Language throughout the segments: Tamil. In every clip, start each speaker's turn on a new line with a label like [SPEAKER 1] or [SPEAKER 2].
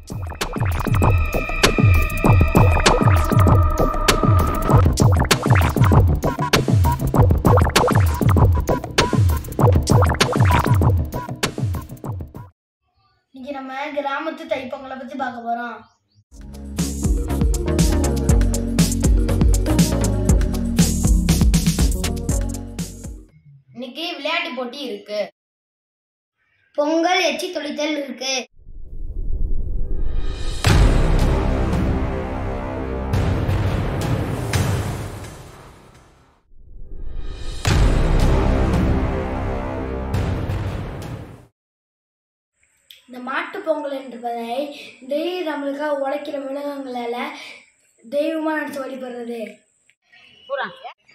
[SPEAKER 1] இன்னைக்கு நம்ம கிராமத்து தைப்பொங்கலை பத்தி பார்க்க போறோம்
[SPEAKER 2] இன்னைக்கு விளையாட்டு போட்டி இருக்கு
[SPEAKER 1] பொங்கல் எச்சி தொளித்தல் இருக்கு இந்த மாட்டு பொங்கல் என்பதை டெய்லி நம்மளுக்காக உழைக்கிற மிருகங்களால தெய்வமா நினைச்சு வழிபடுறது
[SPEAKER 2] பூரா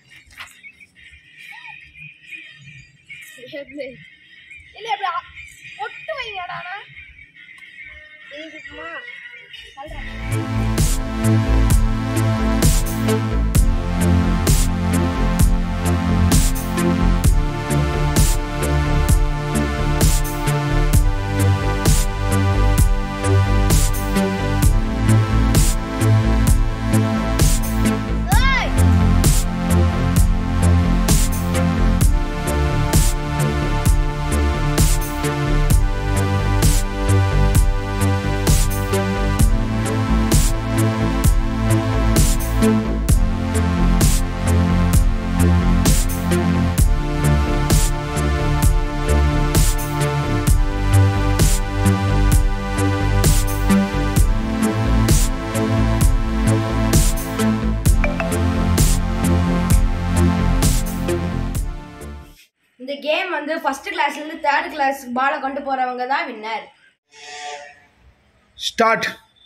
[SPEAKER 2] இந்த கேம் வந்து ஃபர்ஸ்ட் கிளாஸ்ல இருந்து தேர்ட் கிளாஸ் பாலை கொண்டு போறவங்க தான் winner
[SPEAKER 3] start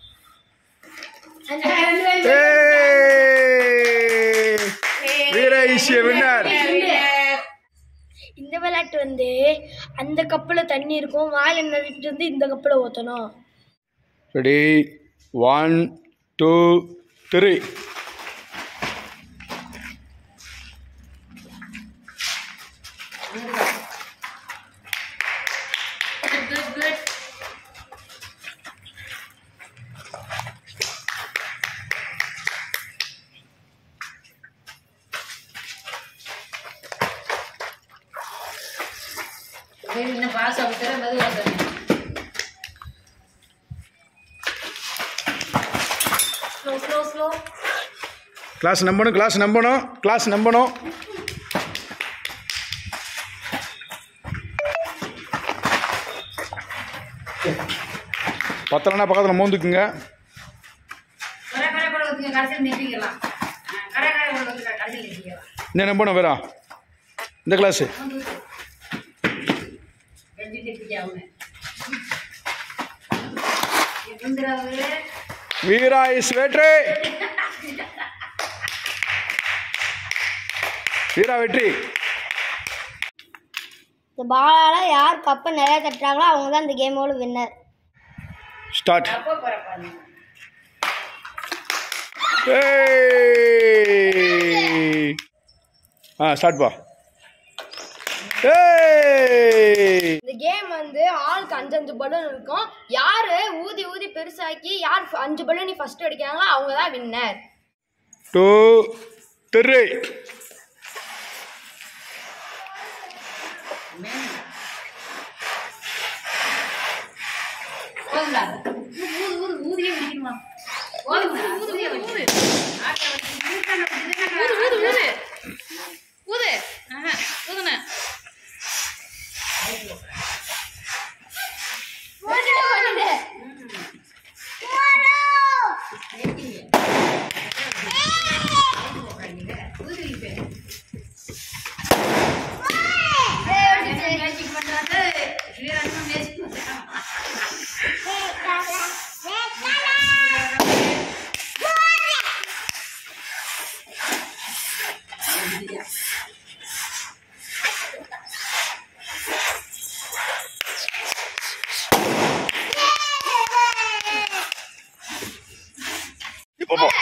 [SPEAKER 3] Veera is winner
[SPEAKER 1] இந்த விளையாட்டு வந்து அந்த கப்பில் தண்ணி இருக்கும் வாயில் நிறுத்திட்டு வந்து இந்த கப்பில் ஊற்றணும்
[SPEAKER 3] ரெடி ஒன் டூ த்ரீ
[SPEAKER 2] இன்னும் பாஸ் ஆகிக்கிற மெதுவாக சொல்லு. ஸ்லோ ஸ்லோ ஸ்லோ
[SPEAKER 3] கிளாஸ் நம்பணும் கிளாஸ் நம்பணும் கிளாஸ் நம்பணும் பத்தலைன்னா பக்கத்தில் மோந்துக்குங்க
[SPEAKER 2] கரை கரை கூட வந்துங்க கடைசியில் நிறுத்திக்கலாம் ஆ, கரை கரை கூட வந்து கடைசியில் நிறுத்திக்கலாம்
[SPEAKER 3] என்ன நம்பணும் வேறா இந்த கிளாஸு
[SPEAKER 2] ரெண்டு நிறுத்திக்க அவங்க இருந்துறாவது
[SPEAKER 3] வீரா இஸ் வெற்றி வீரா வெற்றி
[SPEAKER 1] இந்த பாலால் யார் கப்பை நிறையா தட்டுறாங்களோ அவங்க தான் இந்த கேமோட வின்னர்
[SPEAKER 3] ஸ்டார்ட்
[SPEAKER 2] அப்போ போகிறப்பாங்க
[SPEAKER 3] ஆ ஸ்டார்ட் பா ஏய்
[SPEAKER 2] இந்த கேம் வந்து ஆளுக்கு அஞ்சு அஞ்சு பலூன் இருக்கும் யாரு ஊதி ஊதி பெருசாக்கி யார் அஞ்சு பலூன் ஃபர்ஸ்ட் அடிக்கிறாங்களோ அவங்க தான் வின்னர்
[SPEAKER 3] டூ த்ரீ இப்போ போ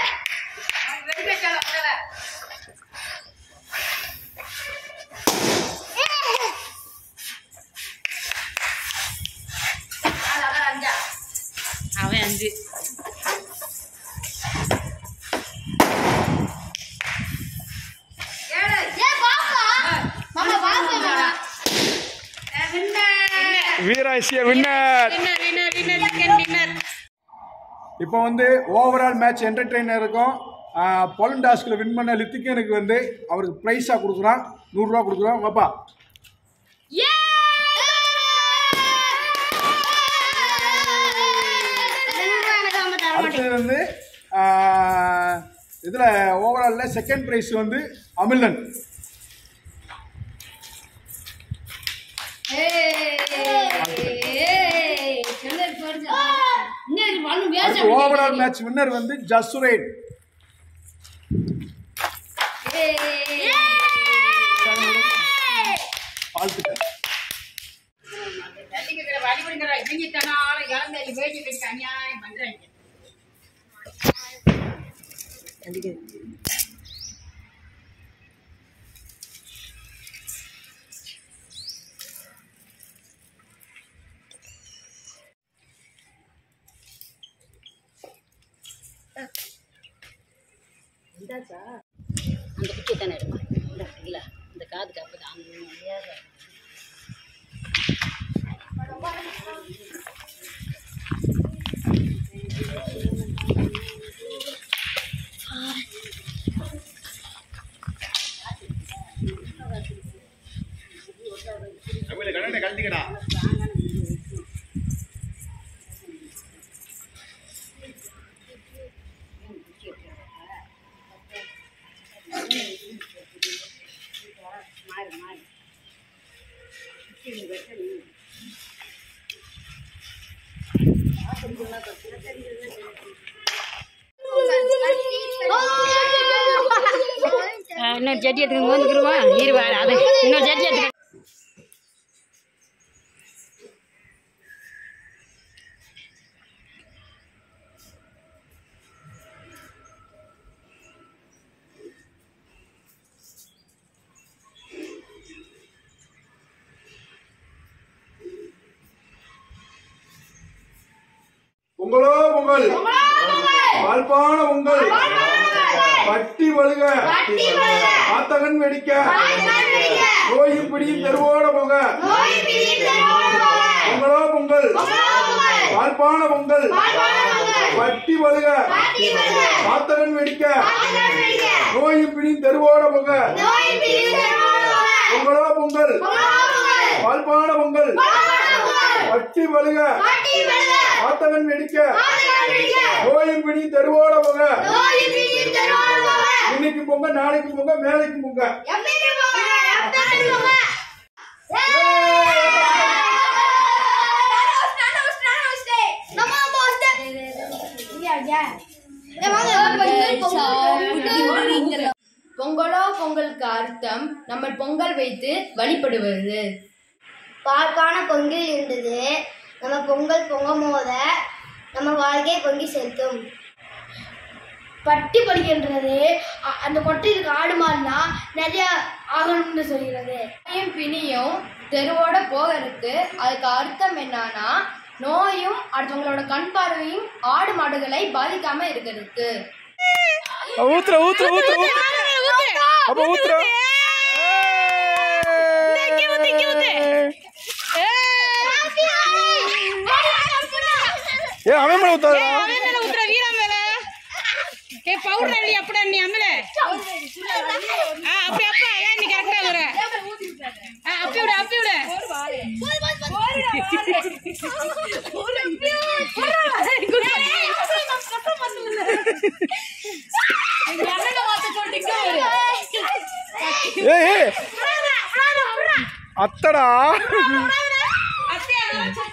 [SPEAKER 2] அவன்
[SPEAKER 4] அஞ்சு
[SPEAKER 3] Veera is winner
[SPEAKER 4] winner winner winner second winner
[SPEAKER 3] இப்போ வந்து ஓவரால் மேட்ச் என்டர்டெய்னர் இருக்கும் பொலன் டாஸ்கில் வின் பண்ண லித்திகனுக்கு வந்து அவருக்கு ப்ரைஸாக கொடுக்குறான் நூறுரூவா கொடுக்குறோம் வாப்பா அடுத்தது வந்து இதில் ஓவராலில் செகண்ட் ப்ரைஸ் வந்து அமிலன் அடுத்து ஓவரால் மேட்ச் வின்னர் வந்து ஜசுரேன் வாழ்த்துக்கள்
[SPEAKER 4] வழிபடுங்கிற இவங்கிட்டனால இழந்த வேடி வச்சு அநியாயம் பண்றாங்க அந்த குச்சியை தானே எடுமா இந்த இல்லை இந்த காது காப்பு தான் இன்னொரு ஜட்டி எடுத்துக்க வந்துக்கிறோமா இருவா அது இன்னொரு ஜட்டி எடுத்துக்க
[SPEAKER 3] பொங்கலோ பொங்கல் வாழ்ப்பான பொங்கல் பட்டி வழுக ஆத்தகன் வெடிக்க நோயும் பிடியும் தெருவோட போக பொங்கலோ பொங்கல் வாழ்ப்பான பொங்கல் பட்டி வழுக ஆத்தகன் வெடிக்க நோயும் பிடியும் தெருவோட போக பொங்கலோ பொங்கல் வாழ்ப்பான பொங்கல் பட்டி வழுக ஆத்தகன் வெடிக்க நோயும் பிடியும் தெருவோட போக இன்னைக்கு பொங்க நாளைக்கு பொங்க மேலைக்கு பொங்க
[SPEAKER 2] பொங்கலோ பொங்கலுக்கு அர்த்தம் நம்ம பொங்கல் வைத்து வழிபடுவது
[SPEAKER 1] பார்க்கான பொங்கல் இருந்தது நம்ம பொங்கல் பொங்கும் போத நம்ம வாழ்க்கையை பொங்கி செலுத்தும் பட்டி படிக்கின்றது அ- அந்த கொட்டைக்கு ஆடு மாடுனா நிறைய ஆகணும்னு சொல்கிறது
[SPEAKER 2] நோயும் பிணியும் தெருவோட போகிறதுக்கு அதுக்கு அர்த்தம் என்னன்னா நோயும் அடுத்தவங்களோட கண் பார்வையும் ஆடு மாடுகளை பாதிக்காம இருக்கிறதுக்கு
[SPEAKER 3] ஊத்துற ஊத்துற ஊத்துற ஊத்துற அப்ப ஊத்துற ஏ அவன் மேல ஊத்தாதா
[SPEAKER 4] மேல ஊத்துற வீரா மேல ஏ பவுடர் அள்ளி அப்படா நீ அம்மல ஆ அப்படி அப்பா ஏன் நீ கரெக்டா வர ஆ அப்பி விடு அப்பி விடு
[SPEAKER 3] ஏய் ஏய் அத்தடா
[SPEAKER 4] அப்படியே